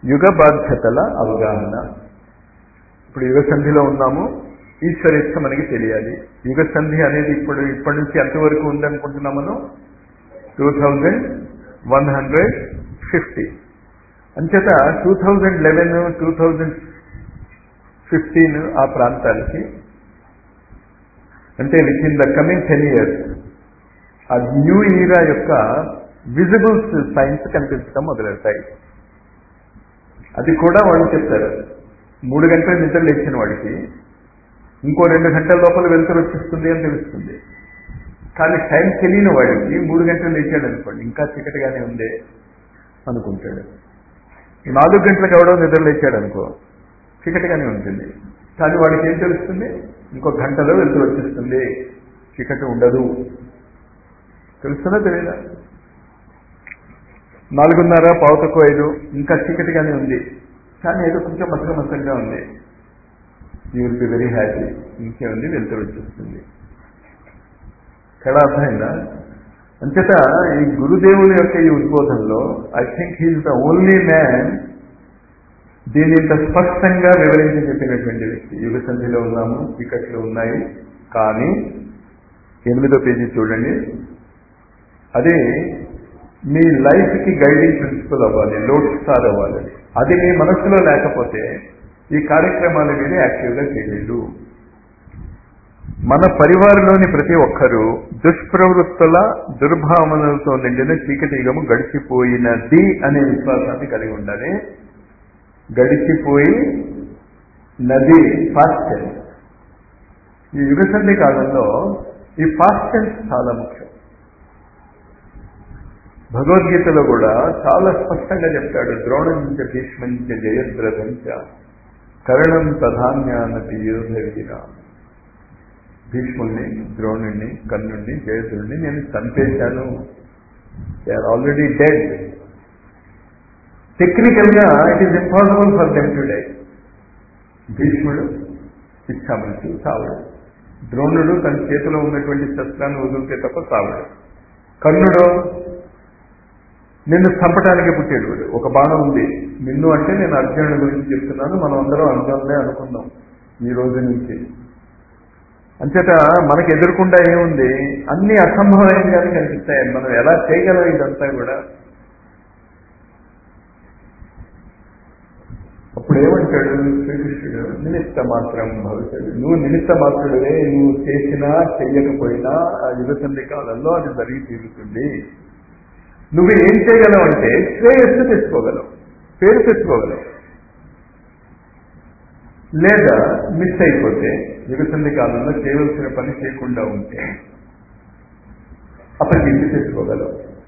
యుగ బాధ్యతల అవగాహన ఇప్పుడు యుగ సంధిలో ఉన్నాము ఈశ్వరేచ్ఛ మనకి తెలియాలి యుగ సంధి అనేది ఇప్పుడు ఇప్పటి నుంచి ఎంతవరకు ఉందనుకుంటున్నాం మనం two thousand one hundred fifty అంచేత two thousand eleven two thousand fifteen ఆ ప్రాంతాలకి అంటే within the coming ten years ఆ న్యూ ఈరా యొక్క విజిబుల్స్ సైన్స్ కనిపించడం మొదలెడతాయి అది కూడా వాళ్ళు చెప్తారు మూడు గంటల నిద్ర లేచిన వాడికి ఇంకో రెండు గంటల లోపల వెలుతురు వచ్చేస్తుంది అని తెలుస్తుంది కానీ టైం తెలియని వాడికి మూడు గంటలు లేచాడు అనుకోండి ఇంకా చీకటిగానే ఉందే అనుకుంటాడు నాలుగు గంటలకు ఎవడో నిద్ర లేచాడు అనుకో చీకటిగానే ఉంటుంది కానీ వాడికి ఏం తెలుస్తుంది ఇంకో గంటలో వెలుతురు వచ్చేస్తుంది చీకటి ఉండదు తెలుస్తుందా తెలియదా నాలుగున్నర పావుతకు ఐదు ఇంకా చీకటిగానే ఉంది కానీ ఏదో కొంచెం మసక మసకగా ఉంది you will be very happy ఇంకేముంది వెళ్తూ వచ్చేస్తుంది తేడా అర్థమైందా అంచేత ఈ గురుదేవుని యొక్క ఈ ఉద్బోధనలో I think he is the only man దీన్ని ఇంత స్పష్టంగా వివరించి చెప్పినటువంటి వ్యక్తి యుగ సంధిలో ఉన్నాము చీకట్లో ఉన్నాయి కానీ ఎనిమిదో పేజీ చూడండి అదే మీ లైఫ్కి గైడింగ్ ప్రిన్సిపల్ అవ్వాలి లోడ్ స్టార్ అవ్వాలి అది మీ మనసులో లేకపోతే ఈ కార్యక్రమాల మీద యాక్టివ్గా చేయలేదు మన పరివారంలోని ప్రతి ఒక్కరూ దుష్ప్రవృత్తుల దుర్భావనలతో నిండిన చీకటి యుగము గడిచిపోయినది అనే విశ్వాసాన్ని కలిగి ఉండాలి గడిచిపోయి నది ఫాస్ట్ టెన్స్ ఈ యుగ సంధి కాలంలో ఈ ఫాస్ట్ టెన్స్ చాలా ముఖ్యం భగవద్గీతలో కూడా చాలా స్పష్టంగా చెప్తాడు ద్రోణంచ భీష్మంచ జయద్రథంచ కరణం ప్రధాన్యానతి యోధవిధిగా భీష్ముణ్ణి ద్రోణుణ్ణి కర్ణుణ్ణి జయదుడిని నేను చంపేశాను they are already dead technical గా it is impossible for them to die భీష్ముడు ఇచ్చామని సావుడు ద్రోణుడు తన చేతిలో ఉన్నటువంటి శస్త్రాన్ని వదిలితే తప్ప సావుడు కర్ణుడు నిన్ను చంపడానికి పుట్టాడు వీడు ఒక బాణం ఉంది నిన్ను అంటే నేను అర్జునుడి గురించి చెప్తున్నాను మనం అందరం అర్జునుడే అనుకుందాం ఈ రోజు నుంచి అంచేత మనకు ఎదుర్కొండా ఏముంది అన్ని అసంభవమైనగానే కనిపిస్తాయి మనం ఎలా చేయగలం ఇదంతా కూడా అప్పుడు ఏమంటాడు శ్రీకృష్ణుడు నిమిత్త మాత్రం భవిష్యత్తు నువ్వు నిమిత్త మాత్రుడివే నువ్వు చేసినా చెయ్యకపోయినా ఆ యుగసంధి కాలంలో అది జరిగి తీరుతుంది నువ్వు ఏం చేయగలవు అంటే శ్రేయస్సు తెచ్చుకోగలవు పేరు తెచ్చుకోగలవు లేదా మిస్ అయిపోతే యుగసంధి కాలంలో చేయవలసిన పని చేయకుండా ఉంటే అపకీర్తి తెచ్చుకోగలవు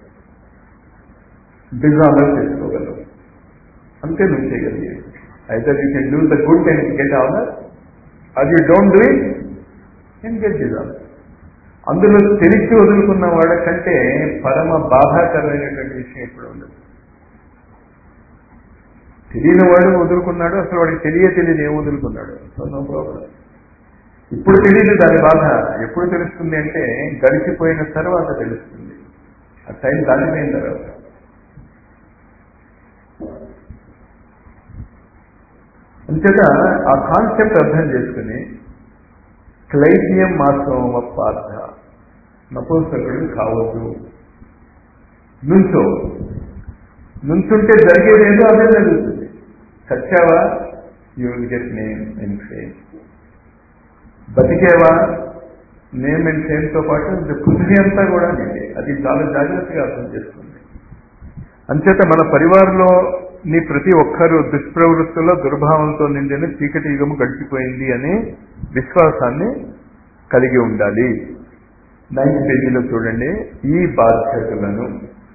డిజానర్ తెచ్చుకోగలవు అంతే నువ్వు చేయగలిగేది అయితే you can do the good and get honour అది you don't do it and get dishonour అందులో తెలిసి వదులుకున్న వాళ్ళ కంటే పరమ బాధాకరమైనటువంటి విషయం ఎప్పుడు ఉండదు తెలియని వాడు వదులుకున్నాడు అసలు వాడికి తెలియ తెలియదు ఏం వదులుకున్నాడు సో నో ప్రాబ్లం ఇప్పుడు తెలియదు దాని బాధ ఎప్పుడు తెలుస్తుంది అంటే గడిచిపోయిన తర్వాత తెలుస్తుంది ఆ టైం దాటిపోయిన తర్వాత అంతేత ఆ కాన్సెప్ట్ అర్థం చేసుకుని క్లైట్యం మాత్రం పార్థ నపుంసకుడు కావద్దు నుంచో నుంచుంటే జరిగేదేదో అదే జరుగుతుంది చచ్చావా you will get name and fame బతికేవా నేమ్ అండ్ ఫేమ్తో పాటు పృథ్వీ అంతా కూడా నీదే అది చాలా జాగ్రత్తగా అర్థం చేస్తుంది అంచేత మన పరివారంలో నీ ప్రతి ఒక్కరూ దుష్ప్రవృత్తుల్లో దుర్భావంతో నిండిన చీకటి యుగము గడిచిపోయింది అనే విశ్వాసాన్ని కలిగి ఉండాలి నైన్త్ పేజీలో చూడండి ఈ బాధ్యతలను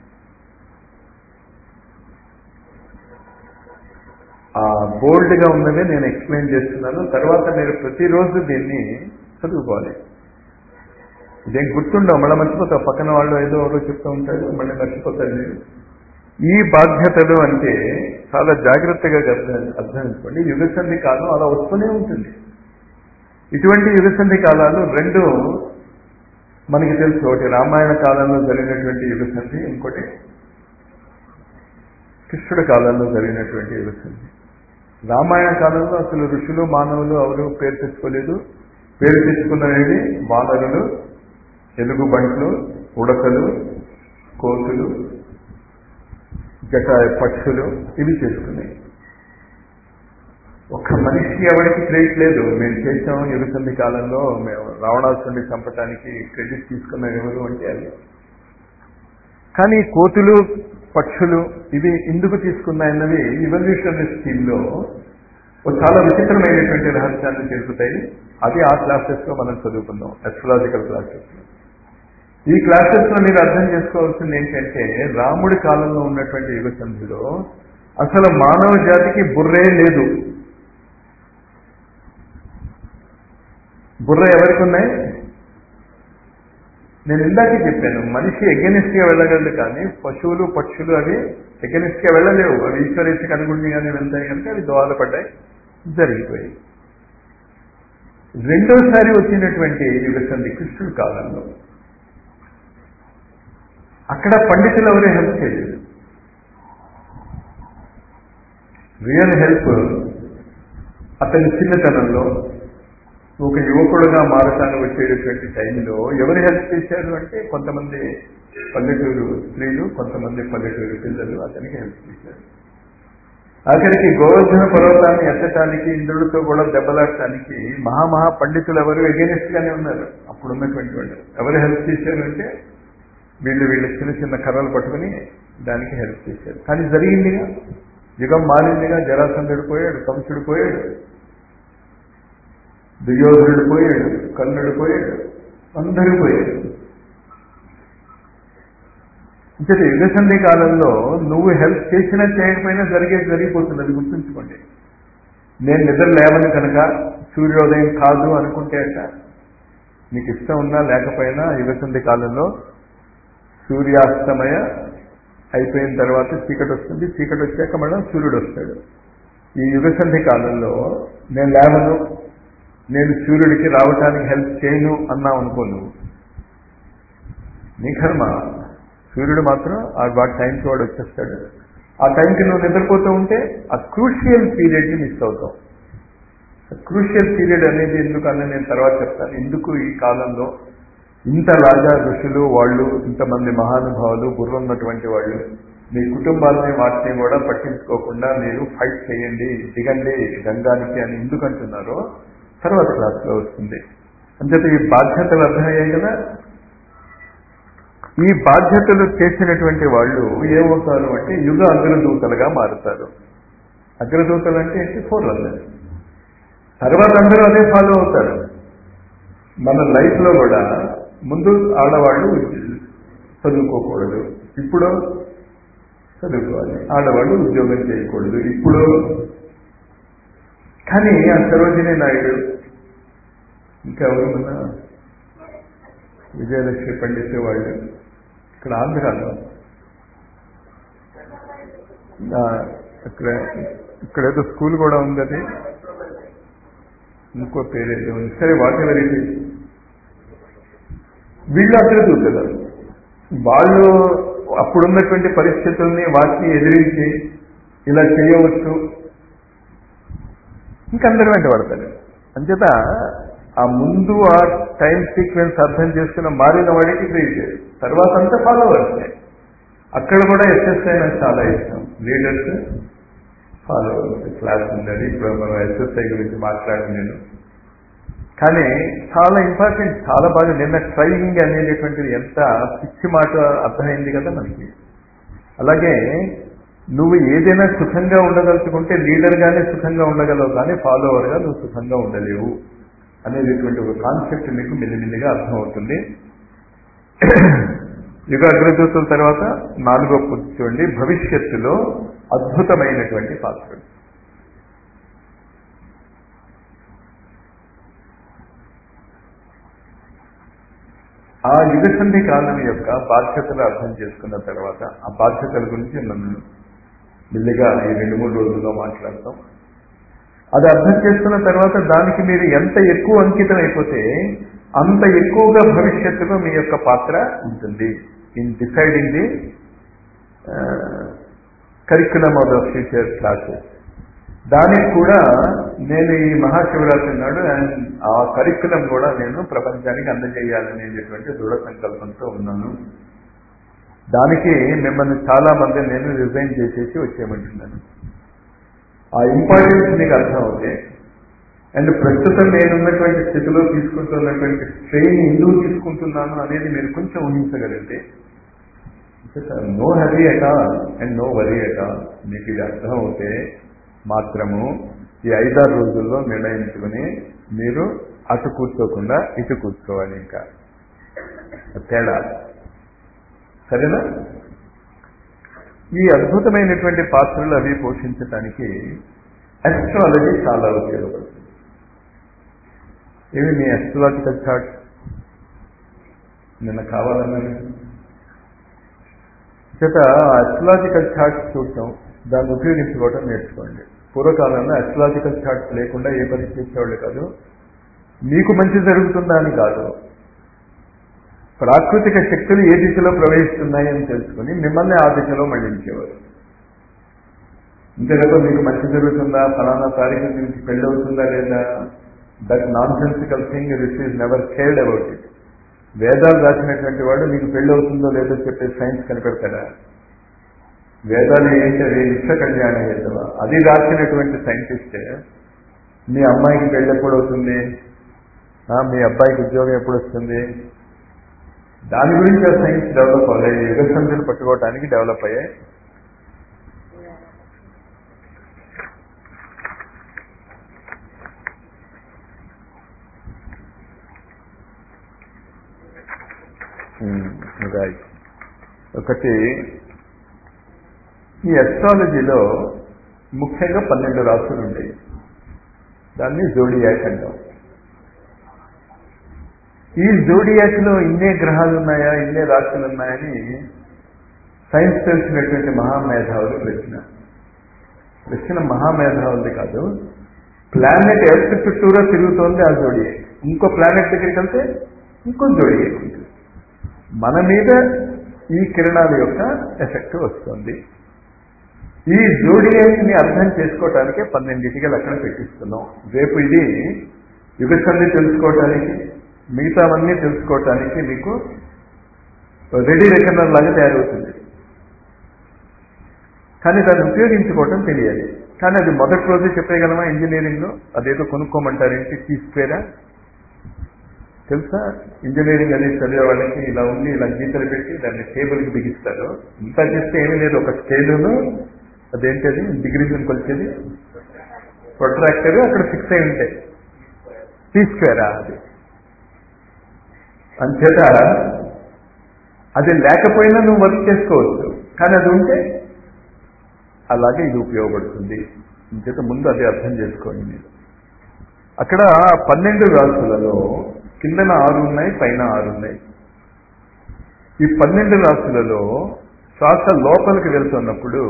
ఆ బోల్డ్ గా ఉన్నవే నేను ఎక్స్ప్లెయిన్ చేస్తున్నాను తర్వాత మీరు ప్రతిరోజు దీన్ని చదువుకోవాలి ఇదేం గుర్తుండవు మళ్ళీ మర్చిపోతావు పక్కన వాళ్ళు ఏదో ఎవరో చెప్తూ ఉంటాడు మళ్ళీ మర్చిపోతారు మీరు ఈ బాధ్యతలు అంటే చాలా జాగ్రత్తగా అర్థం అర్థం చేసుకోండి యుగసంధి కాలం అలా వస్తూనే ఉంటుంది ఇటువంటి యుగసంధి కాలాలు రెండు మనకి తెలుసు ఒకటి రామాయణ కాలంలో జరిగినటువంటి యుగసంధి ఇంకోటి కృష్ణుడి కాలంలో జరిగినటువంటి యుగ సంధి రామాయణ కాలంలో అసలు ఋషులు మానవులు ఎవరు పేరు తెచ్చుకోలేదు పేరు తెచ్చుకున్నవి వానరులు ఎలుగుబంట్లు ఉడతలు కోతులు జటాయ పక్షులు ఇవి చేసుకున్నాయి ఒక్క మనిషి ఎవరికి క్రెడిట్ లేదు మేము చేసాం యుగసంధి కాలంలో మేము రావణాసుని చంపటానికి క్రెడిట్ తీసుకున్న ఎవరు అంటే అది కానీ కోతులు పక్షులు ఇవి ఎందుకు తీసుకున్నాయన్నవి ఇవల్యూషనరీ స్కీమ్లో ఒక చాలా విచిత్రమైనటువంటి రహస్యాన్ని తెలుపుతాయి అది ఆ క్లాసెస్ లో మనం చదువుకుందాం అస్ట్రాలజికల్ క్లాసెస్ లో ఈ క్లాసెస్ లో మీరు అర్థం చేసుకోవాల్సింది ఏంటంటే రాముడి కాలంలో ఉన్నటువంటి యుగ సంధిలో అసలు మానవ జాతికి బుర్రే లేదు బుర్ర ఎవరికి ఉన్నాయి నేను ఇందాకే చెప్పాను మనిషి ఎగెనిస్ట్ గా వెళ్ళగలదు కానీ పశువులు పక్షులు అవి ఎగెనిస్ట్ గా వెళ్ళలేవు అవి ఈశ్వరేచ్ఛకు అనుగుణంగానే వెళ్తాయి కనుక అవి దోహదపడ్డాయి జరిగిపోయాయి రెండోసారి వచ్చినటువంటి యుగసంధి కృష్ణుడి కాలంలో అక్కడ పండితులు ఎవరే హెల్ప్ చేయలేదు రియల్ హెల్ప్ అతని చిన్నతనంలో ఒక యువకుడుగా మారటానికి వచ్చేటటువంటి టైంలో ఎవరు హెల్ప్ చేశారు అంటే కొంతమంది పల్లెటూరు స్త్రీలు కొంతమంది పల్లెటూరు పిల్లలు అతనికి హెల్ప్ చేశారు ఆఖరికి గోవర్ధన పర్వతాన్ని ఎత్తటానికి ఇంద్రుడితో కూడా దెబ్బలాడటానికి మహామహా పండితులు ఎవరు ఎగెనిస్ట్ గానే ఉన్నారు అప్పుడు ఉన్నటువంటి వాళ్ళు ఎవరు హెల్ప్ చేశారు అంటే వీళ్ళు వీళ్ళు చిన్న చిన్న కర్రలు పట్టుకుని దానికి హెల్ప్ చేశారు కానీ జరిగిందిగా యుగం మారిందిగా జరాసంధుడు పోయాడు కంసుడు పోయాడు దుర్యోధనుడు పోయాడు కర్ణుడు పోయాడు అందరూ పోయాడు ఇంకా యుగసంధి కాలంలో నువ్వు హెల్ప్ చేసినా చేయకపోయినా జరిగేది జరిగిపోతుంది అది గుర్తుంచుకోండి నేను నిద్ర లేవని కనుక సూర్యోదయం కాదు అనుకుంటే అట నీకు ఇష్టం ఉన్నా లేకపోయినా యుగసంధి కాలంలో సూర్యాస్తమయ అయిపోయిన తర్వాత చీకటి వస్తుంది చీకటి వచ్చాక మళ్ళీ సూర్యుడు వస్తాడు ఈ యుగసంధి కాలంలో నేను లేవను నేను సూర్యుడికి రావటానికి హెల్ప్ చేయను అన్నావు అనుకో నువ్వు నీ కర్మ సూర్యుడు మాత్రం ఆ వాడి టైంకి వాడు వచ్చేస్తాడు ఆ టైంకి నువ్వు నిద్రపోతూ ఉంటే ఆ క్రూషియల్ పీరియడ్ని మిస్ అవుతావు క్రూషియల్ పీరియడ్ అనేది ఎందుకు అన్న నేను తర్వాత చెప్తాను ఎందుకు ఈ కాలంలో ఇంత రాజా ఋషులు వాళ్ళు ఇంతమంది మహానుభావులు బుర్రున్నటువంటి వాళ్ళు మీ కుటుంబాలని వాటిని కూడా పట్టించుకోకుండా మీరు ఫైట్ చేయండి దిగండి గంగానికి అని ఎందుకు అంటున్నారో తర్వాత క్లాస్లో వస్తుంది అంచేత ఈ బాధ్యతలు అర్థమయ్యాయి కదా ఈ బాధ్యతలు చేసినటువంటి వాళ్ళు ఏమవుతారు అంటే యుగ అగ్రదూతలుగా మారుతారు అగ్రదూతలు అంటే ఏంటి ఫోర్ రన్నర్స్ తర్వాత అందరూ అదే ఫాలో అవుతారు మన లైఫ్లో కూడా ముందు ఆడవాళ్ళు చదువుకోకూడదు ఇప్పుడు చదువుకోవాలి ఆడవాళ్ళు ఉద్యోగం చేయకూడదు ఇప్పుడు కానీ ఆ సరోజినీ నాయుడు ఇంకా ఎవరు మన విజయలక్ష్మి పండితే వాళ్ళు ఇక్కడ ఆంధ్రాలో ఇక్కడ ఇక్కడ ఏదో స్కూల్ కూడా ఉంది అది ఇంకో పేరేదో ఉంది సరే వాట్ ఎవర్ ఇట్ వీళ్ళు అక్కడ చూస్తారు వాళ్ళు అప్పుడున్నటువంటి పరిస్థితుల్ని వాటిని ఎదిరించి ఇలా చేయవచ్చు ఇంకందరూ వెంట పడతారు అంచేత ఆ ముందు ఆ టైం సీక్వెన్స్ అర్థం చేసుకున్న మారిన వాడికి క్రియేట్ తర్వాత అంతా ఫాలోవర్స్ అక్కడ కూడా ఎస్ఎస్ఐ నాకు చాలా ఇష్టం లీడర్స్ ఫాలోవర్స్ క్లాస్ ఉందని ఇప్పుడు మనం ఎస్ఎస్ఐ గురించి మాట్లాడి నేను కానీ చాలా ఇంపార్టెంట్ చాలా బాగా నిన్న ట్రైనింగ్ అనేటటువంటిది ఎంత పిచ్చి మాట అర్థమైంది కదా మనకి అలాగే నువ్వు ఏదైనా సుఖంగా ఉండదలుచుకుంటే లీడర్గానే సుఖంగా ఉండగలవు కానీ ఫాలోవర్గా నువ్వు సుఖంగా ఉండలేవు అనేటటువంటి ఒక కాన్సెప్ట్ మీకు మెల్లిమెల్లిగా అర్థమవుతుంది యుగ అగ్రదూతుల తర్వాత నాలుగో పూర్తి చూడండి భవిష్యత్తులో అద్భుతమైనటువంటి పాత్రలు ఆ యుగసంధి కాలం యొక్క బాధ్యతలు అర్థం చేసుకున్న తర్వాత ఆ బాధ్యతల గురించి నన్ను మెల్లిగా ఈ రెండు మూడు రోజుల్లో మాట్లాడతాం అది అర్థం చేసుకున్న తర్వాత దానికి మీరు ఎంత ఎక్కువ అంకితం అయిపోతే అంత ఎక్కువగా భవిష్యత్తులో మీ యొక్క పాత్ర ఉంటుంది in deciding the curriculum of the future classes దానికి కూడా నేను ఈ మహాశివరాత్రి నాడు అండ్ ఆ కరికులం కూడా నేను ప్రపంచానికి అందజేయాలనేటటువంటి దృఢ సంకల్పంతో ఉన్నాను దానికి మిమ్మల్ని చాలా మంది నేను రిజైన్ చేసేసి వచ్చేయమంటున్నాను ఆ ఇంపార్టెన్స్ మీకు అర్థం అవుతే అండ్ ప్రస్తుతం నేనున్నటువంటి స్థితిలో తీసుకుంటున్నటువంటి స్ట్రెయిన్ ఎందుకు తీసుకుంటున్నాను అనేది మీరు కొంచెం ఊహించగలిగితే no hurry at all and no worry at all మీకు ఇది అర్థం అవుతే మాత్రము ఈ ఐదారు రోజుల్లో నిర్ణయించుకుని మీరు అటు కూర్చోకుండా ఇటు కూర్చోవాలి ఇంకా తేడా సరేనా ఈ అద్భుతమైనటువంటి పాత్రలు అవి పోషించడానికి అస్ట్రాలజీ చాలా ఉపయోగపడుతుంది ఇవి మీ అస్ట్రాలజికల్ చార్ట్ నిన్న కావాలన్నాను చేత అస్ట్రాలజికల్ చార్ట్స్ చూడటం దాన్ని ఉపయోగించుకోవడం నేర్చుకోండి పూర్వకాలంలో అస్ట్రాలజికల్ చార్ట్స్ లేకుండా ఏ పని చేసేవాళ్ళు కాదు మీకు మంచి జరుగుతుందా అని కాదు ప్రాకృతిక శక్తులు ఏ దిశలో ప్రవహిస్తున్నాయని తెలుసుకుని మిమ్మల్ని ఆ దిశలో మళ్లించేవారు ఇంతేకాదు మీకు మంచి జరుగుతుందా ఫలానా తారీఖు మీకు పెళ్ళి అవుతుందా లేదా that nonsensical thing which is never cared about it వేదాలు రాసినటువంటి వాడు మీకు పెళ్ళి అవుతుందో లేదో చెప్పే సైన్స్ కనిపెడతాడా వేదాలు ఏంటి అవి విశ్వ కళ్యాణ హేతవ అది రాసినటువంటి సైంటిస్టే మీ అమ్మాయికి పెళ్ళి ఎప్పుడు అవుతుంది మీ అబ్బాయికి ఉద్యోగం ఎప్పుడు వస్తుంది దాని గురించి ఆ సైన్స్ డెవలప్ అవ్వలేదు యుగ సంఖ్యలు పట్టుకోవడానికి డెవలప్ అయ్యాయి రైట్ ఒకటి ఈ అస్ట్రాలజీలో ముఖ్యంగా పన్నెండు రాసులు ఉంటాయి దాన్ని జోడియాక్ అంటాం ఈ జోడియాక్ లో ఇన్నే గ్రహాలు ఉన్నాయా ఇన్నే రాశులు ఉన్నాయని సైన్స్ తెలిసినటువంటి మహామేధావులు ప్రశ్న ప్రశ్న మహామేధావులది కాదు ప్లానెట్ ఎర్త్ చుట్టూరా తిరుగుతోంది ఆ జోడియాక్ ఇంకో ప్లానెట్ దగ్గరికి వెళ్తే ఇంకో జోడియాక్ ఉంటుంది మన మీద ఈ కిరణాల యొక్క ఎఫెక్ట్ వస్తుంది ఈ జోడియాక్ని అర్థం చేసుకోవటానికే పన్నెండింటికి అక్కడ పెట్టిస్తున్నాం రేపు ఇది యుగసంధి తెలుసుకోవటానికి మిగతావన్నీ తెలుసుకోవటానికి మీకు రెడీ రెకనర్ లాగా తయారవుతుంది కానీ దాన్ని ఉపయోగించుకోవటం తెలియాలి కానీ అది మొదటి రోజే చెప్పేయగలమా ఇంజనీరింగ్లో అదేదో కొనుక్కోమంటారేంటి తీసుకురా తెలుసా ఇంజనీరింగ్ అది చదివే వాళ్ళకి ఇలా ఉండి ఇలా గీతలు పెట్టి దాన్ని టేబుల్కి బిగిస్తారు ఇంకా చేస్తే ఏమీ లేదు ఒక స్కేలును అదేంటది డిగ్రీని కొలిచేది ప్రొట్రాక్టర్ అక్కడ ఫిక్స్ అయి ఉంటాయి తీసుకురా అది అంచేత అది లేకపోయినా నువ్వు వర్క్ చేసుకోవచ్చు కానీ అది ఉంటే అలాగే ఇది ఉపయోగపడుతుంది అంచేత ముందు అది అర్థం చేసుకోండి మీరు అక్కడ పన్నెండు రాసులలో కిందన ఆరు ఉన్నాయి పైన ఆరు ఉన్నాయి ఈ పన్నెండు రాసులలో శ్వాస లోపలికి వెళ్తున్నప్పుడు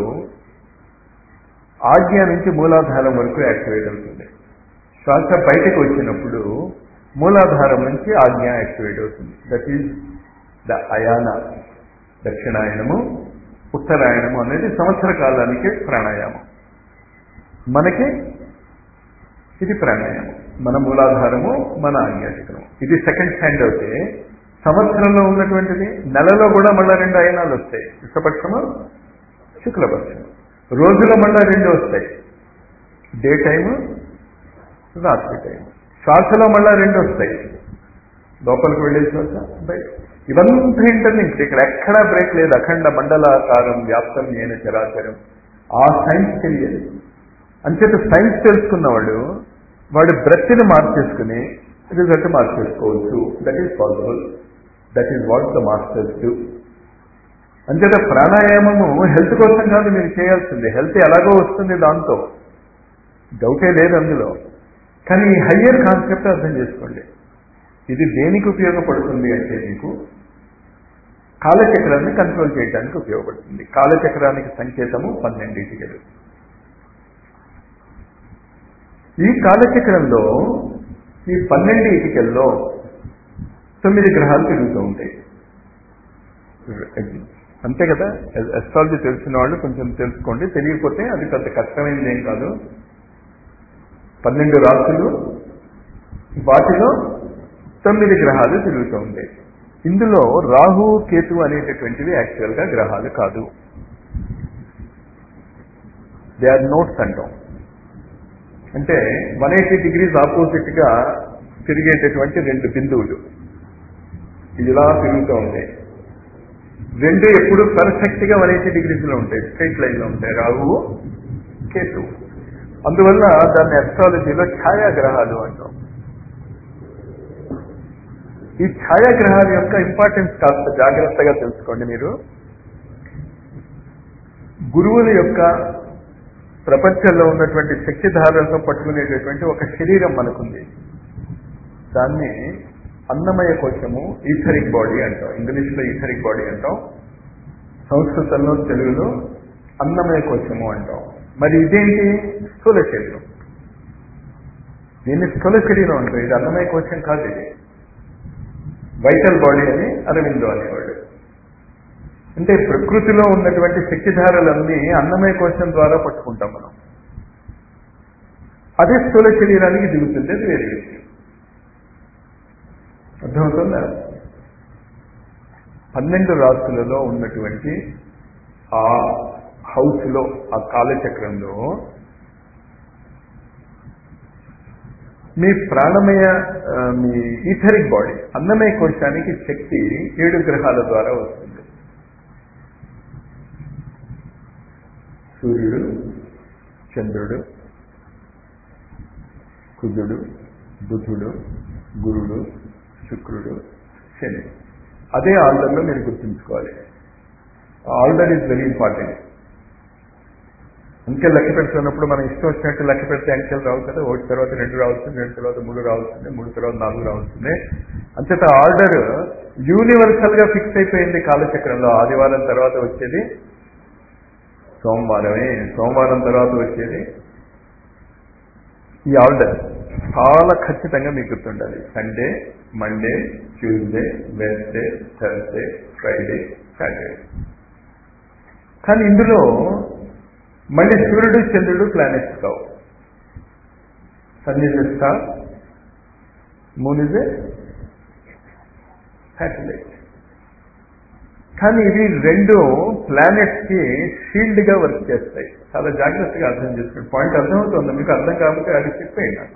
ఆజ్ఞ నుంచి మూలాధారం వరకు యాక్టివేట్ అవుతుంది శ్వాస బయటకు వచ్చినప్పుడు మూలాధారం నుంచి ఆజ్ఞ యాక్టివేట్ అవుతుంది దట్ ఈజ్ ద అయాన దక్షిణాయనము ఉత్తరాయణము అనేది సంవత్సర కాలానికి ప్రాణాయామం మనకి ఇది ప్రాణాయామం మన మూలాధారము మన ఆజ్ఞాచక్రము ఇది సెకండ్ స్టాండ్ అయితే సంవత్సరంలో ఉన్నటువంటిది నెలలో కూడా మళ్ళా రెండు అయనాలు వస్తాయి కృష్ణపక్షము శుక్లపక్షము రోజులో మళ్ళా రెండు వస్తాయి డే టైము రాత్రి టైం శ్వాసలో మళ్ళా రెండు వస్తాయి లోపలికి వెళ్ళే శ్వాస బయట ఇవంతా ఇంటర్లింక్డ్ ఇక్కడ ఎక్కడా బ్రేక్ లేదు అఖండ మండలాకారం వ్యాప్తం ఏన చరాచరం ఆ సైన్స్ తెలియదు అంచేత సైన్స్ తెలుసుకున్నవాడు వాడి బ్రత్ని మార్చేసుకుని రిజల్ట్ మార్చేసుకోవచ్చు that is possible that is what the masters do అంచేత ప్రాణాయామము హెల్త్ కోసం కాదు మీరు చేయాల్సింది హెల్త్ ఎలాగో వస్తుంది దాంతో డౌటే లేదు అందులో కానీ ఈ హయ్యర్ కాన్సెప్ట్ అర్థం చేసుకోండి ఇది దేనికి ఉపయోగపడుతుంది అంటే మీకు కాలచక్రాన్ని కంట్రోల్ చేయడానికి ఉపయోగపడుతుంది కాలచక్రానికి సంకేతము పన్నెండు ఇటుకలు ఈ కాలచక్రంలో ఈ పన్నెండు ఇటుకల్లో తొమ్మిది గ్రహాలు తిరుగుతూ ఉంటాయి అంతే కదా ఎస్ట్రాలజీ తెలిసిన వాళ్ళు కొంచెం తెలుసుకోండి తెలియకపోతే అది పెద్ద కష్టమైనది ఏం కాదు పన్నెండు రాసులు వాటిలో తొమ్మిది గ్రహాలు తిరుగుతూ ఉంటాయి ఇందులో రాహు కేతు అనేటటువంటివి యాక్చువల్గా గ్రహాలు కాదు దే ఆర్ నోట్స్ అంటాం అంటే వన్ ఎయిటీ డిగ్రీస్ ఆపోజిట్ గా తిరిగేటటువంటి రెండు బిందువులు ఇలా తిరుగుతూ ఉంటాయి రెండు ఎప్పుడు పర్ఫెక్ట్ గా వన్ ఎయిటీ డిగ్రీస్ లో ఉంటాయి స్ట్రైట్ లైన్ లో ఉంటాయి రాహువు కేతు అందువల్ల దాన్ని అస్ట్రాలజీలో ఛాయాగ్రహాలు అంటాం ఈ ఛాయాగ్రహాల యొక్క ఇంపార్టెన్స్ కాస్త జాగ్రత్తగా తెలుసుకోండి మీరు గురువుల యొక్క ప్రపంచంలో ఉన్నటువంటి శక్తిధారలతో పట్టుకునేటటువంటి ఒక శరీరం మనకుంది దాన్ని అన్నమయ కోశము ఈథరిక్ బాడీ అంటాం ఇంగ్లీష్లో ఈథరిక్ బాడీ అంటాం సంస్కృతంలో తెలుగులో అన్నమయ కోశము అంటాం మరి ఇదేంటి స్థూల శరీరం దీన్ని స్థూల శరీరం అంటాం ఇది అన్నమయ కోశం కాదు ఇది వైటల్ బాడీ అని అరవిందో అనేవాడు అంటే ప్రకృతిలో ఉన్నటువంటి శక్తిధారలన్నీ అన్నమయ కోశం ద్వారా పట్టుకుంటాం మనం అదే స్థూల శరీరానికి దిగుతుంది అది వేరే విషయం అర్థమవుతుందా పన్నెండు రాసులలో ఉన్నటువంటి ఆ హౌస్లో ఆ కాలచక్రంలో మీ ప్రాణమయ ఆ, మీ ఈథరిక్ బాడీ అన్నమయ కోశానికి శక్తి ఏడు గ్రహాల ద్వారా వస్తుంది సూర్యుడు చంద్రుడు కుజుడు బుధుడు గురుడు శుక్రుడు శని అదే ఆర్డర్లో మీరు గుర్తుంచుకోవాలి ఆర్డర్ ఈజ్ వెరీ ఇంపార్టెంట్ అంకెలు లెక్క పెడుతున్నప్పుడు మనం ఇష్టం వచ్చినట్టు లెక్క పెడితే అంకెలు రావు కదా ఒకటి తర్వాత రెండు రావాల్సింది రెండు తర్వాత మూడు రావాల్సింది మూడు తర్వాత నాలుగు రావాల్సింది అంతేత ఆర్డర్ యూనివర్సల్ గా ఫిక్స్ అయిపోయింది కాలచక్రంలో ఆదివారం తర్వాత వచ్చేది సోమవారమే సోమవారం తర్వాత వచ్చేది ఈ ఆర్డర్ చాలా ఖచ్చితంగా మీకు గుర్తుండాలి Sunday Monday Tuesday Wednesday Thursday Friday Saturday కానీ ఇందులో మళ్ళీ సూర్యుడు చంద్రుడు ప్లానెట్స్ కావు sun is a star moon is a satellite కానీ ఇవి రెండు ప్లానెట్స్ కి షీల్డ్ గా వర్క్ చేస్తాయి చాలా జాగ్రత్తగా అర్థం చేసుకోండి పాయింట్ అర్థమవుతుంది మీకు అర్థం కాకపోతే అది చెప్పేయండి నాకు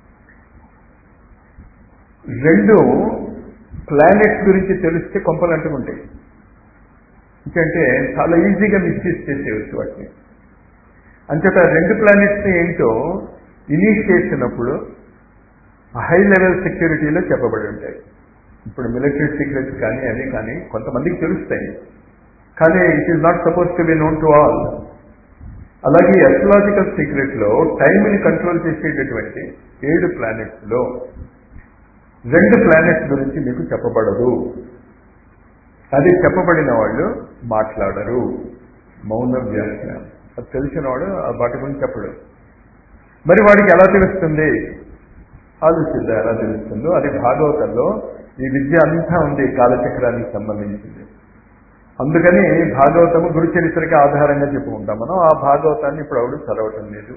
రెండు ప్లానెట్స్ గురించి తెలిస్తే కొంపలు అంటుకుంటాయి ఎందుకంటే చాలా ఈజీగా మిస్యూజ్ చేసేయచ్చు వాటిని అంచేత రెండు ప్లానెట్స్ ఏంటో ఇనీష్ చేసినప్పుడు హై లెవెల్ సెక్యూరిటీలో చెప్పబడి ఉంటాయి ఇప్పుడు మిలిటరీ సీక్రెట్స్ కానీ అవి కానీ కొంతమందికి తెలుస్తాయి కానీ it is not suppose to be known to all అలాగే అస్ట్రాలజికల్ సీక్రెట్ లో టైంని కంట్రోల్ చేసేటటువంటి ఏడు ప్లానెట్స్ లో రెండు ప్లానెట్స్ గురించి మీకు చెప్పబడదు అది చెప్పబడిన వాళ్ళు మాట్లాడరు మౌన వ్యాఖ్యానం అది తెలిసిన వాడు ఆ వాటి గురించి చెప్పడు మరి వాడికి ఎలా తెలుస్తుంది ఆలోచిద్దాం ఎలా తెలుస్తుందో అది భాగవతంలో ఈ విద్య అంతా ఉంది కాలచక్రానికి సంబంధించింది అందుకని భాగవతము గురు చరిత్రకి ఆధారంగా చెప్పుకుంటాం మనం ఆ భాగవతాన్ని ఇప్పుడు ఆవిడ చదవటం లేదు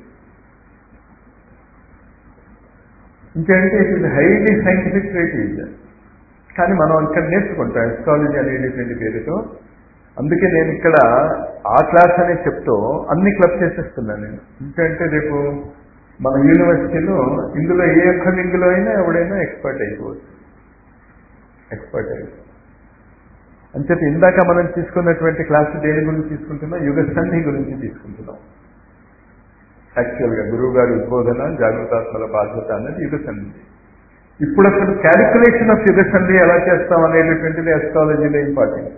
ఇంకేంటే it is highly scientific treatise కానీ మనం ఇక్కడ నేర్చుకుంటాం ఎస్ట్రాలజీ అనేటటువంటి పేరుతో అందుకే నేను ఇక్కడ ఆ క్లాస్ అనే చెప్తూ అన్ని క్లబ్ చేసేస్తున్నాను నేను ఎందుకంటే రేపు మన యూనివర్సిటీలో ఇందులో ఏ ఒక్క లింగులో అయినా ఎవడైనా ఎక్స్పర్ట్ అయిపోవచ్చు ఎక్స్పర్ట్ అయిపోవచ్చు అంచేత ఇందాక మనం తీసుకున్నటువంటి క్లాస్ దేని గురించి తీసుకుంటున్నాం యుగ సంధి గురించి తీసుకుంటున్నాం యాక్చువల్గా గురువు గారి ఉద్బోధన జాగృతాత్మల బాధ్యత అనేది యుగ సంధి ఇప్పుడు అసలు క్యాలిక్యులేషన్ ఆఫ్ యుగ సంధి ఎలా చేస్తాం అనేటటువంటిది అస్ట్రాలజీలో ఇంపార్టెంట్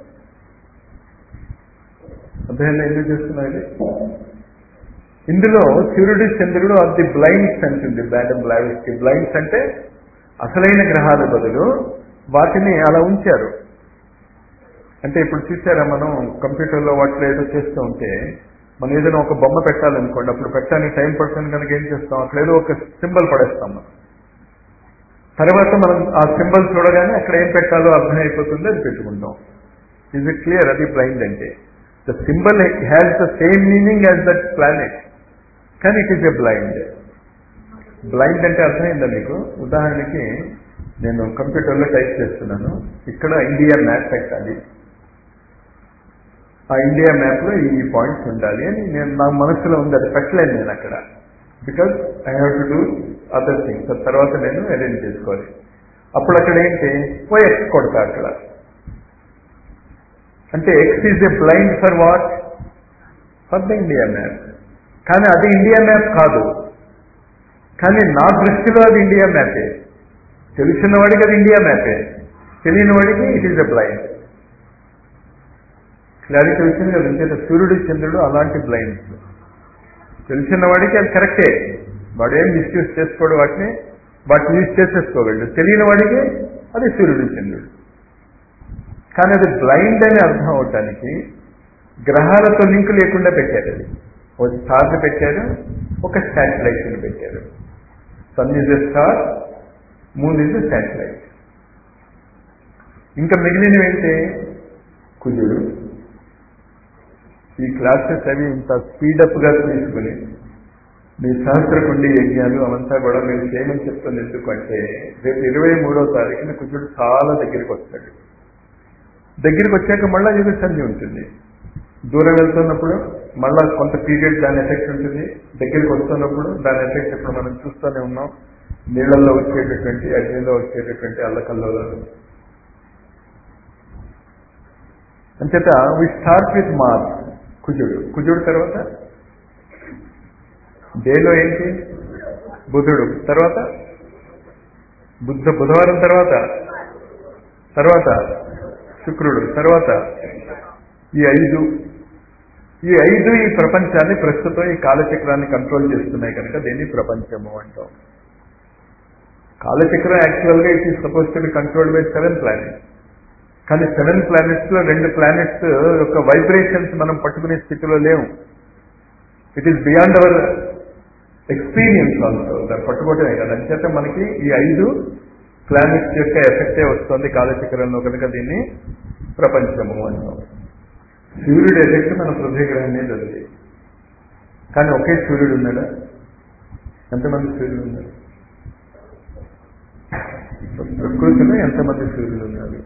అధ్యయనం ఎందుకు చేస్తున్నాం ఇది ఇందులో సూర్యుడు చంద్రుడు ఆఫ్ ది బ్లైండ్స్ అంటుంది బ్యాడమ్ బ్లావిస్కి బ్లైండ్స్ అంటే అసలైన గ్రహాల బదులు వాటిని అలా ఉంచారు అంటే ఇప్పుడు చూసారా మనం కంప్యూటర్లో వాటిలో ఏదో చేస్తూ ఉంటే మనం ఏదైనా ఒక బొమ్మ పెట్టాలనుకోండి అప్పుడు పెట్టడానికి టైం పడుతుంది కనుక ఏం చేస్తాం అక్కడ ఏదో ఒక సింబల్ పడేస్తాం మనం తర్వాత మనం ఆ సింబల్ చూడగానే అక్కడ ఏం పెట్టాలో అర్థమైపోతుంది అది పెట్టుకుంటాం ఈజ్ ఇట్ క్లియర్ అది బ్లైండ్ అంటే the symbol has the same meaning as that planet కానీ it is a blind blind అంటే అర్థమైందా మీకు ఉదాహరణకి నేను కంప్యూటర్లో టైప్ చేస్తున్నాను ఇక్కడ ఇండియా మ్యాప్ పెట్టాలి ఆ ఇండియా మ్యాప్లో ఈ పాయింట్స్ ఉండాలి అని నేను నా మనసులో ఉంది అది పెట్టలేను నేను అక్కడ because I have to do other things తర్వాత నేను అరేంజ్ చేసుకోవాలి అప్పుడు అక్కడ ఏంటి ఓ ఎక్స్ కొడతా అక్కడ అంటే X is a blind for what for the India map కానీ అది ఇండియా మ్యాప్ కాదు కానీ నా దృష్టిలో అది ఇండియా మ్యాపే తెలిసిన వాడికి అది ఇండియా మ్యాపే తెలియని వాడికి it is a blind clarity వచ్చింది కదా ఇంకేత సూర్యుడు చంద్రుడు అలాంటి బ్లైండ్స్ తెలిసిన వాడికి అది కరెక్టే వాడు ఏం మిస్యూజ్ చేసుకోడు వాటిని వాటిని యూజ్ చేసేసుకోగలడు తెలియని వాడికి అది సూర్యుడు చంద్రుడు కానీ అది బ్లైండ్ అని అర్థం అవటానికి గ్రహాలతో లింక్ లేకుండా పెట్టారు అది ఒక స్టార్ పెట్టారు ఒక శాటిలైట్ పెట్టారు sun is a star moon is a satellite ఇంకా మిగిలినవి ఏంటి కుజుడు ఈ క్లాసెస్ అవి ఇంత స్పీడప్ గా తీసుకుని మీ సహస్రకుండి యజ్ఞాలు అవంతా కూడా మీరు చేయమని చెప్తుంది ఎందుకంటే రేపు ఇరవై మూడో తారీఖున కుజుడు చాలా దగ్గరికి వస్తాడు దగ్గరికి వచ్చాక మళ్ళా యుగ సంధి ఉంటుంది దూరం వెళ్తున్నప్పుడు మళ్ళా కొంత పీరియడ్ దాని ఎఫెక్ట్ ఉంటుంది దగ్గరికి వస్తున్నప్పుడు దాని ఎఫెక్ట్ ఇప్పుడు మనం చూస్తూనే ఉన్నాం నీళ్లలో వచ్చేటటువంటి అగ్నిలో వచ్చేటటువంటి అల్లకల్లోలు అంచేత వి స్టార్ట్ విత్ మార్స్ కుజుడు కుజుడు తర్వాత డేలో ఏంటి బుధుడు తర్వాత బుద్ధ బుధవారం తర్వాత తర్వాత శుక్రుడు తర్వాత ఈ ఐదు ఈ ఐదు ఈ ప్రపంచాన్ని ప్రస్తుతం ఈ కాలచక్రాన్ని కంట్రోల్ చేస్తున్నాయి కనుక దీన్ని ప్రపంచము అంటాం కాలచక్రం యాక్చువల్గా it is suppose to be controlled by seven planets కానీ సెవెన్ ప్లానెట్స్ లో రెండు ప్లానెట్స్ యొక్క వైబ్రేషన్స్ మనం పట్టుకునే స్థితిలో లేవు it is beyond our experience also దాన్ని పట్టుకోవటమే కదా అంచేత మనకి ఈ ఐదు ప్లానెట్స్ యొక్క ఎఫెక్టే వస్తుంది కాలచక్రంలో కనుక దీన్ని ప్రపంచము అంటాం సూర్యుడు ఎఫెక్ట్ మన పృథ్వీ గ్రహం మీద ఉంది కానీ ఒకే సూర్యుడు ఉన్నాడా ఎంతమంది సూర్యుడు ఉన్నారు ప్రకృతిలో ఎంతమంది సూర్యుడు ఉన్నారు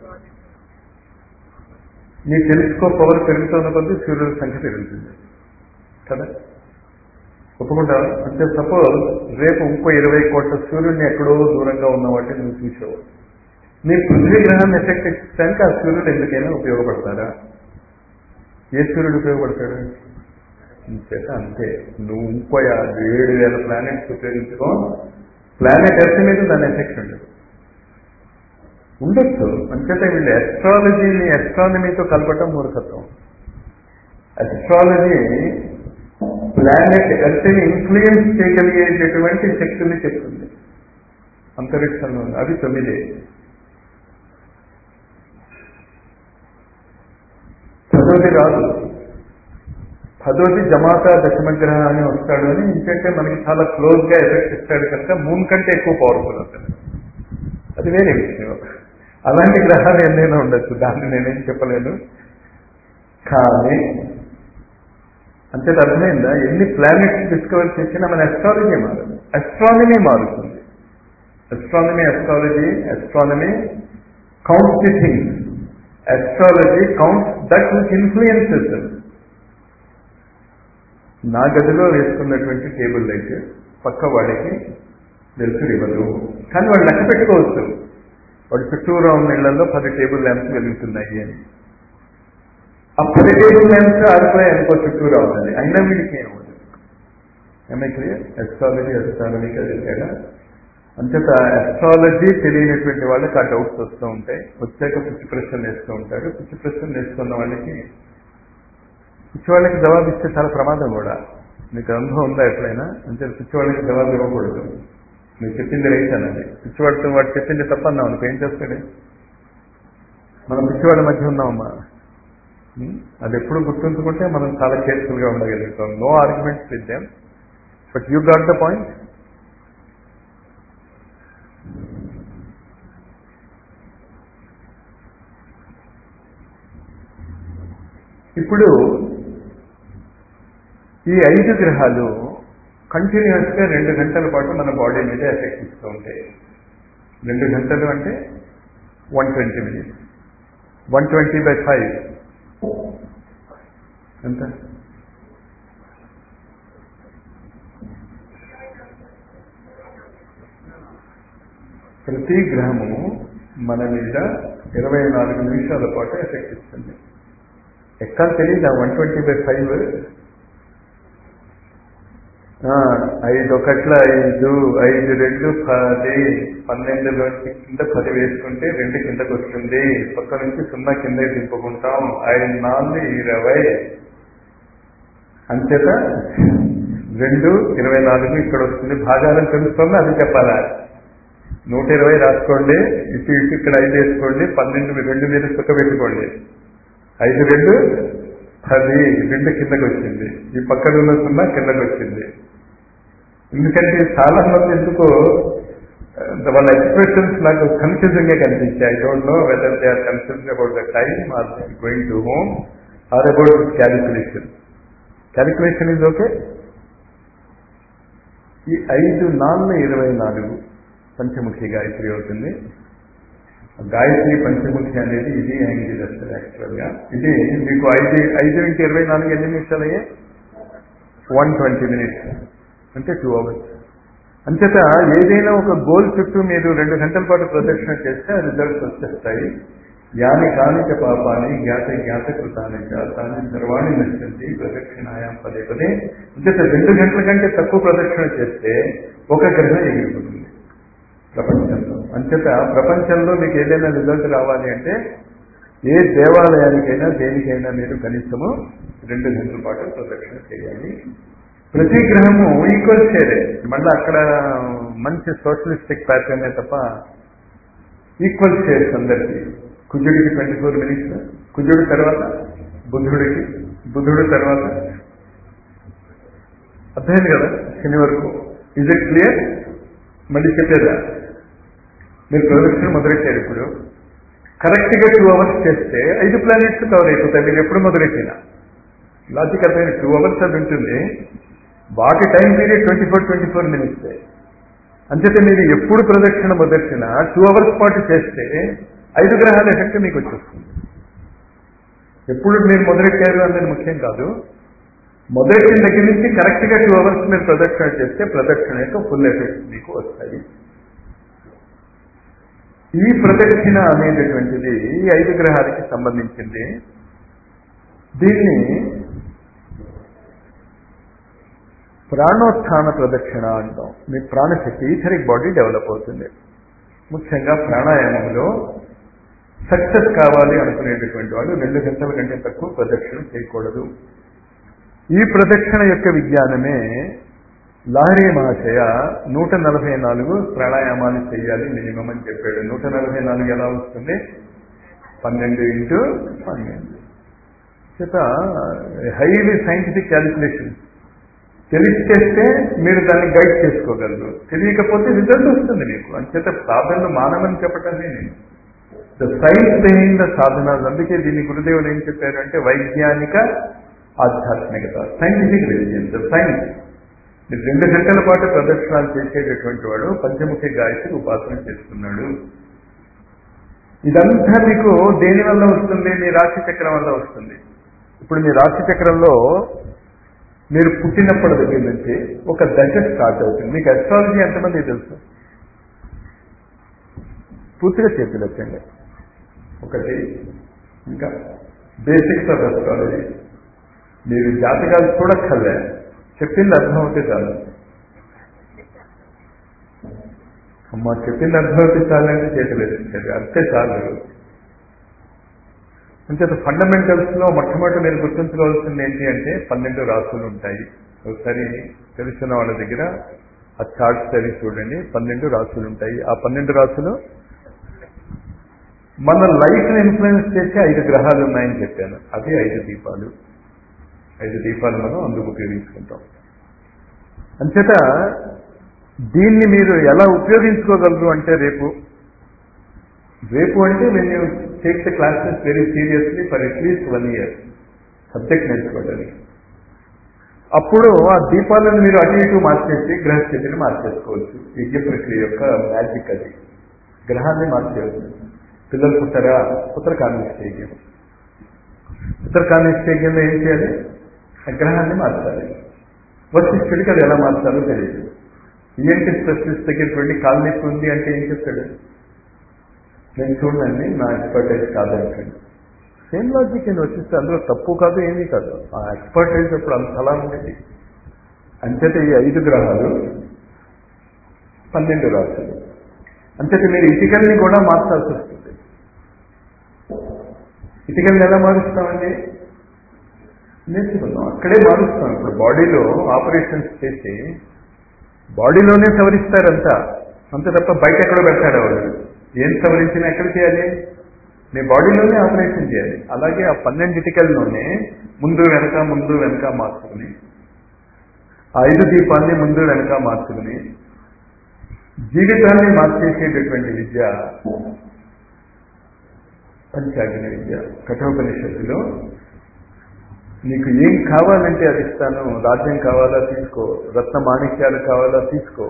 నీ టెలిస్కోప్ పవర్ పెరుగుతున్న కొద్దీ సూర్యుడి సంఖ్య పెరుగుతుంది కదా ఒప్పుకుంటా అంటే సపోజ్ రేపు ఇంకో ఇరవై కోట్ల సూర్యుడిని ఎక్కడో దూరంగా ఉన్న వాటిని నువ్వు చూసావు నీ పృథ్వీ గ్రహాన్ని ఎఫెక్ట్ ఇచ్చడానికి ఆ సూర్యుడు ఎందుకైనా ఉపయోగపడతారా ఏ సూర్యుడు ఉపయోగపడతాడు చేత అంతే నువ్వు ఇంకో ఏడు వేల ప్లానెట్స్ ఉపయోగించుకో ప్లానెట్ ఎర్త్ మీద దాని ఎఫెక్ట్ ఉండదు ఉండొచ్చు అంచేత వీళ్ళు ఎస్ట్రాలజీని ఎస్ట్రానమీతో కలపటం మూర్ఖత్వం ఎస్ట్రాలజీ ప్లానెట్ ఎర్త్ని ఇన్ఫ్లుయెన్స్ చేయగలిగేటటువంటి శక్తిని చెప్తుంది అంతరిక్షంలో ఉంది అవి తొమ్మిదే పదోది రాదు పదోది జమాత దశమగ్రహ అని వస్తాడు అని ఎందుకంటే మనకి చాలా క్లోజ్ గా ఎఫెక్ట్ ఇస్తాడు కనుక మూన్ కంటే ఎక్కువ పవర్ఫుల్ అతను అది వేరే విషయం అలాంటి గ్రహాలు ఎన్నైనా ఉండొచ్చు దాన్ని నేనేం చెప్పలేను కానీ అంతే అర్థమైందా ఎన్ని ప్లానెట్స్ డిస్కవర్ చేసినా మన అస్ట్రాలజీ మారదు అస్ట్రానమీ మారుతుంది astronomy astrology astronomy counts the things astrology counts that which influences నా గదిలో వేసుకున్నటువంటి టేబుల్ లైట్ పక్క వాడికి వెలుతురు ఇవ్వదు కానీ వాళ్ళు లెక్క పెట్టుకోవచ్చు వాడు చుట్టూరా ఉన్న ఇళ్లలో పది టేబుల్ ల్యాంప్స్ వెలుగుతున్నాయి అని ఆ పది టేబుల్ ల్యాంప్స్ ఆరిపోయాయి అనుకో చుట్టూరా ఉన్నది అయినా వీడికి ఏమవుతుంది ఏమై క్లియర్ ఎస్ట్రాలజీ ఎస్ట్రాలజీకి అది తేడా అంచేత ఎస్ట్రాలజీ తెలియనటువంటి వాళ్ళకి ఆ డౌట్స్ వస్తూ ఉంటాయి వచ్చాక పిచ్చి ప్రశ్నలు వేస్తూ ఉంటారు పిచ్చి ప్రశ్నలు వేస్తున్న వాళ్ళకి పిచ్చి వాళ్ళకి జవాబు ఇస్తే చాలా ప్రమాదం కూడా మీకు అనుభవం ఉందా ఎప్పుడైనా అంటే పిచ్చి వాళ్ళకి జవాబు ఇవ్వకూడదు మీరు చెప్పింది రైట్ అన్నది పిచ్చివాడితో వాడు చెప్పింది తప్పన్నావు అనుకో ఏం చేస్తాడు మనం పిచ్చివాళ్ళ మధ్య ఉన్నామమ్మా అది ఎప్పుడు గుర్తుంచుకుంటే మనం చాలా కేర్ఫుల్గా ఉండగలుగుతాం no arguments with them but you got the point ఇప్పుడు ఈ ఐదు గ్రహాలు కంటిన్యూస్ గా రెండు గంటల పాటు మన బాడీ మీద ఎఫెక్ట్ ఇస్తూ ఉంటాయి రెండు గంటలు అంటే one twenty minutes one twenty by five ఎంత ప్రతి గ్రహము మన మీద ఇరవై నాలుగు నిమిషాల పాటు ఎఫెక్ట్ ఇస్తుంది ఎక్కడ తెలియదు వన్ ట్వంటీ బై ఫైవ్ ఐదు ఒకట్ల ఐదు ఐదు రెండు పది పన్నెండులో కింద పది వేసుకుంటే రెండు కిందకు వస్తుంది పక్క నుంచి సున్నా కింద దింపుకుంటాం ఐదు నాలుగు ఇరవై అంచేత రెండు ఇరవై నాలుగు ఇక్కడ వస్తుంది భాగాలను తెలుస్తుంది అది చెప్పాలా నూట ఇరవై రాసుకోండి ఇటు ఇటు ఇక్కడ ఐదు వేసుకోండి పన్నెండు రెండు మీద సుక్క పెట్టుకోండి ఐదు రెండు పది రెండు కిందకు వచ్చింది ఈ పక్కన ఉన్న సున్నా కిందకు వచ్చింది ఎందుకంటే చాలా మంది ఎందుకో వాళ్ళ ఎక్స్ప్రెషన్స్ నాకు కన్ఫ్యూజింగ్ గా కనిపించాయి I don't know whether they are confusing about the time or going to home or about calculation calculation is okay ఈ ఐదు నాలుగు ఇరవై నాలుగు పంచముఖి గాయత్రి అవుతుంది గాయత్రి పంచముఖి అనేది ఇది యాంగిల్ వస్తుంది యాక్చువల్గా ఇది మీకు ఐదు ఐదు ఇంటి ఇరవై నాలుగు ఎన్ని నిమిషాలు అయ్యాయి వన్ ట్వంటీ మినిట్స్ అంటే టూ అవర్స్ అంచేత ఏదైనా ఒక గోల్ చుట్టూ మీరు రెండు గంటల పాటు ప్రదక్షిణ చేస్తే ఆ రిజల్ట్స్ వచ్చేస్తాయి యాని కానిక పాపాన్ని జ్ఞాత జ్ఞాత కృతాన్ని తాని సర్వాణి నచ్చింది ప్రదక్షిణాయాం పదే పదే అంచేత రెండు గంటల కంటే తక్కువ ప్రదక్షిణ చేస్తే ఒక గ్రహం ఎగిరిపోతుంది ప్రపంచంలో అంచేత ప్రపంచంలో మీకు ఏదైనా రిజల్ట్ రావాలి అంటే ఏ దేవాలయానికైనా దేనికైనా మీరు కనీసము రెండు గంటల పాటు ప్రదక్షిణ చేయాలి ప్రతి గ్రహము ఈక్వల్ షేరే మళ్ళీ అక్కడ మంచి సోషలిస్టిక్ ప్యాటర్నే తప్ప ఈక్వల్ షేర్స్ అందరికీ కుజుడికి ట్వంటీ ఫోర్ మినిట్స్ కుజుడి తర్వాత బుధుడికి బుధుడి తర్వాత అర్థమైంది కదా శని వరకు ఇజ్ ఇట్ క్లియర్ మళ్ళీ చెప్పేదా మీరు ప్రదక్షిణ మొదలెట్టారు ఇప్పుడు కరెక్ట్గా టూ అవర్స్ చేస్తే ఐదు ప్లానెట్స్ కవర్ అయిపోతాయి మీరు ఎప్పుడు మొదలెట్టినా లాజిక్ అర్థమైన టూ అవర్స్ అది ఉంటుంది వాటి time period twenty four twenty four minutes అంచేత మీరు ఎప్పుడు ప్రదక్షిణ మొదలెట్టినా టూ అవర్స్ పాటు చేస్తే ఐదు గ్రహాల ఎఫెక్ట్ మీకు వచ్చేస్తుంది ఎప్పుడు మీరు మొదలెట్టారు అన్నది ముఖ్యం కాదు మొదలెట్టిన దగ్గర నుంచి కరెక్ట్గా టూ అవర్స్ మీరు ప్రదక్షిణ చేస్తే ప్రదక్షిణ యొక్క ఫుల్ ఎఫెక్ట్ మీకు వస్తాయి ఈ ప్రదక్షిణ అనేటటువంటిది ఈ ఐదు గ్రహాలకి సంబంధించింది దీన్ని ప్రాణోత్థాన ప్రదక్షిణ అంటాం మీ ప్రాణశక్తి ఈథరిక్ బాడీ డెవలప్ అవుతుంది ముఖ్యంగా ప్రాణాయామంలో సక్సెస్ కావాలి అనుకునేటటువంటి వాళ్ళు రెండు గంటల కంటే తక్కువ ప్రదక్షిణ చేయకూడదు ఈ ప్రదక్షిణ యొక్క విజ్ఞానమే లహరి మహాశయ నూట నలభై నాలుగు ప్రాణాయామాలు చేయాలి మినిమం అని చెప్పాడు నూట నలభై నాలుగు ఎలా వస్తుంది పన్నెండు ఇంటూ పన్నెండు చేత హైలీ సైంటిఫిక్ క్యాలిక్యులేషన్ తెలిసి చేస్తే మీరు దాన్ని గైడ్ చేసుకోగలరు తెలియకపోతే రిజల్ట్ వస్తుంది మీకు అంచేత సాధనలు మానవని చెప్పటమే నేను ద సైన్స్ బిహైండ్ ద సాధనాలు అందుకే దీన్ని గురుదేవులు ఏం చెప్పారంటే వైజ్ఞానిక ఆధ్యాత్మికత సైంటిఫిక్ రిలీజియన్ ద సైన్స్ మీరు రెండు గంటల పాటు ప్రదర్శనలు చేసేటటువంటి వాడు పంచముఖి గాయత్రి ఉపాసన చేస్తున్నాడు ఇదంతా మీకు దేని వల్ల వస్తుంది మీ రాశి చక్రం వల్ల వస్తుంది ఇప్పుడు మీ రాశి చక్రంలో మీరు పుట్టినప్పటి దగ్గర నుంచి ఒక దశ స్టార్ట్ అవుతుంది మీకు అస్ట్రాలజీ ఎంతమంది తెలుసు పూర్తిగా చేతులు వచ్చండి ఒకటి ఇంకా బేసిక్స్ ఆఫ్ అస్ట్రాలజీ మీరు జాతకాలు చూడక్కర్లే చెప్పింది అర్థమవుతే చాలు అమ్మ చెప్పింది అర్థమవుతే చాలంటే చేతులు ఎత్తించండి అంతే చాలు అంచేత ఫండమెంటల్స్ లో మొట్టమొదటి మీరు గుర్తుంచుకోవాల్సింది ఏంటి అంటే పన్నెండు రాసులు ఉంటాయి ఒకసారి తెలిసిన వాళ్ళ దగ్గర ఆ చార్ట్స్ చదివి చూడండి పన్నెండు రాసులు ఉంటాయి ఆ పన్నెండు రాసులు మన లైఫ్ ని ఇన్ఫ్లుయెన్స్ చేసే ఐదు గ్రహాలు ఉన్నాయని చెప్పాను అవి ఐదు దీపాలు ఐదు దీపాలు మనం అందుకు ఉపయోగించుకుంటాం అంచేత దీన్ని మీరు ఎలా ఉపయోగించుకోగలరు అంటే రేపు రేపు అంటే when you take the classes very seriously for at least one year subject నేర్చుకోవడానికి అప్పుడు ఆ దీపాలను మీరు అటు ఇటు మార్చేసి గ్రహస్థితిని మార్చేసుకోవచ్చు యజ్ఞ ప్రక్రియ యొక్క మ్యాజిక్ అది గ్రహాన్ని మార్చేయచ్చు పిల్లలు పుట్టరా పుత్ర కామిష్టేజ్యం పుత్ర కామిష్టేజ్యంలో ఏం చేయాలి ఆ గ్రహాన్ని మార్చాలి వశిష్ఠుడికి అది ఎలా మార్చాలో తెలియదు ఈఎన్టీ స్పెషలిస్ట్ దగ్గరికి వెళ్ళి కాలు నొప్పి ఉంది అంటే ఏం చెప్తాడు నేను చూడండి నా ఎక్స్పర్టైజ్ కాదంటాడు సేమ్ లాజిక్ అని వచ్చిస్తే అందులో తప్పు కాదు ఏమీ కాదు ఆ ఎక్స్పర్టైజ్ అప్పుడు అంతలా ఉండేది అంచేత ఈ ఐదు గ్రహాలు పన్నెండు రాశులు అంచేత మీరు ఇటుకల్ని కూడా మార్చాల్సి వస్తుంది ఇటుకల్ని ఎలా మారుస్తామండి నేర్చుకుందాం అక్కడే మారుస్తాం ఇప్పుడు బాడీలో ఆపరేషన్స్ చేసి బాడీలోనే సవరిస్తారంతా అంతే తప్ప బయట ఎక్కడో పెడతాడు వాళ్ళు ఏం సవరించినా ఎక్కడ చేయాలి మీ బాడీలోనే ఆపరేషన్ చేయాలి అలాగే ఆ పన్నెండిటికల్లోనే ముందు వెనక ముందు వెనక మార్చుకుని ఆ ఐదు దీపాన్ని ముందు వెనక మార్చుకుని జీవితాన్ని మార్చేసేటటువంటి విద్య పంచాగ్ని విద్య కఠోపనిషత్తులో నీకు ఏం కావాలంటే అది ఇస్తాను రాజ్యం కావాలా తీసుకో రత్న మాణిక్యాలు కావాలా తీసుకో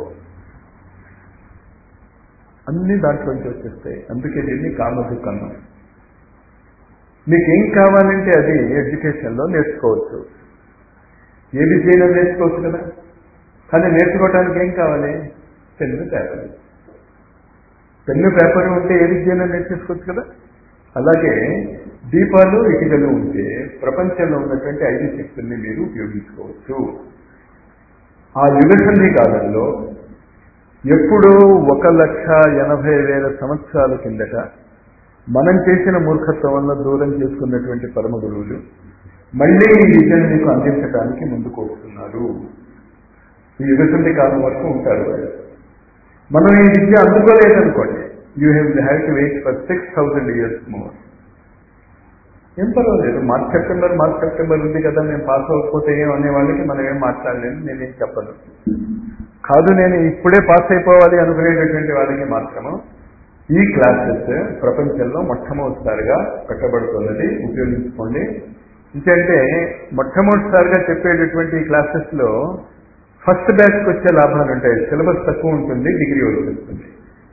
అన్ని దాంట్లోంచి వచ్చేస్తాయి అందుకే దీన్ని కామదుకన్నం మీకేం కావాలంటే అది ఎడ్యుకేషన్లో నేర్చుకోవచ్చు ఏ విద్యైనా నేర్చుకోవచ్చు కదా కానీ నేర్చుకోవడానికి ఏం కావాలి పెన్ను పేపర్ పెన్ను పేపర్ ఉంటే ఏ విద్యైనా నేర్చేసుకోవచ్చు కదా అలాగే దీపాలు ఇటుకలు ఉంటే ప్రపంచంలో ఉన్నటువంటి ఐదు శక్తుల్ని మీరు ఉపయోగించుకోవచ్చు ఆ యుగసంధి కాలంలో ఎప్పుడో ఒక లక్ష ఎనభై వేల సంవత్సరాల కిందట మనం చేసిన మూర్ఖత్వం వల్ల దూరం చేసుకున్నటువంటి పరమ గురువులు మళ్ళీ ఈ విద్యను మీకు అందించడానికి ముందుకు వస్తున్నారు ఈ యుగసంధి కాలం వరకు ఉంటారు వాళ్ళు మనం ఈ విద్య అందుకోలేదనుకోండి you have have to wait for six thousand years more ఏం పర్వాలేదు మార్చ్ సెప్టెంబర్ మార్చ్ సెప్టెంబర్ ఉంది కదా మేము పాస్ అవ్వకపోతే ఏం అనే వాళ్ళకి మనం ఏం మాట్లాడలేము నేనేం చెప్పను కాదు నేను ఇప్పుడే పాస్ అయిపోవాలి అనుకునేటటువంటి వాళ్ళకి మాత్రము ఈ క్లాసెస్ ప్రపంచంలో మొట్టమొదటిసారిగా పెట్టబడుతున్నది ఉపయోగించుకోండి ఎందుకంటే మొట్టమొదటిసారిగా చెప్పేటటువంటి ఈ క్లాసెస్లో ఫస్ట్ బ్యాచ్కి వచ్చే లాభాలు ఉంటాయి సిలబస్ తక్కువ ఉంటుంది డిగ్రీ వచ్చేస్తుంది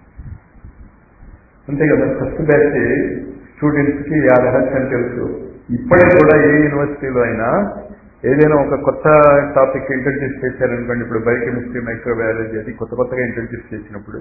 అంతే కదా ఫస్ట్ బ్యాచ్ స్టూడెంట్స్కి ఆ రహస్యం తెలుసు ఇప్పటికి కూడా ఏ యూనివర్సిటీలో అయినా ఏదైనా ఒక కొత్త టాపిక్ ఇంట్రడ్యూస్ చేశారనుకోండి ఇప్పుడు బయోకెమిస్ట్రీ మైక్రోబయాలజీ అది కొత్త కొత్తగా ఇంట్రడ్యూస్ చేసినప్పుడు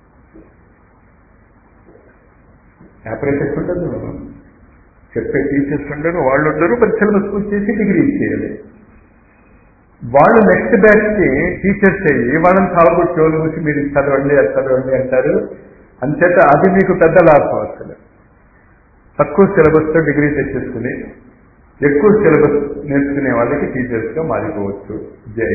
ఆపరేటర్స్ ఉండదు చెప్పే టీచర్స్ ఉండరు వాళ్ళు ఉండరు మరి సిలబస్ పూర్తి చేసి డిగ్రీ ఇచ్చేయాలి వాళ్ళు నెక్స్ట్ బ్యాచ్ కి టీచర్స్ అయ్యి వాళ్ళని సాగుబడి చోలు కూర్చి మీరు ఇది చదవండి అది చదవండి అంటారు అంచేత అది మీకు పెద్ద లాభం అసలు తక్కువ సిలబస్తో డిగ్రీ తెచ్చేసుకుని ఎక్కువ సిలబస్ నేర్చుకునే వాళ్ళకి టీచర్స్గా మారిపోవచ్చు జై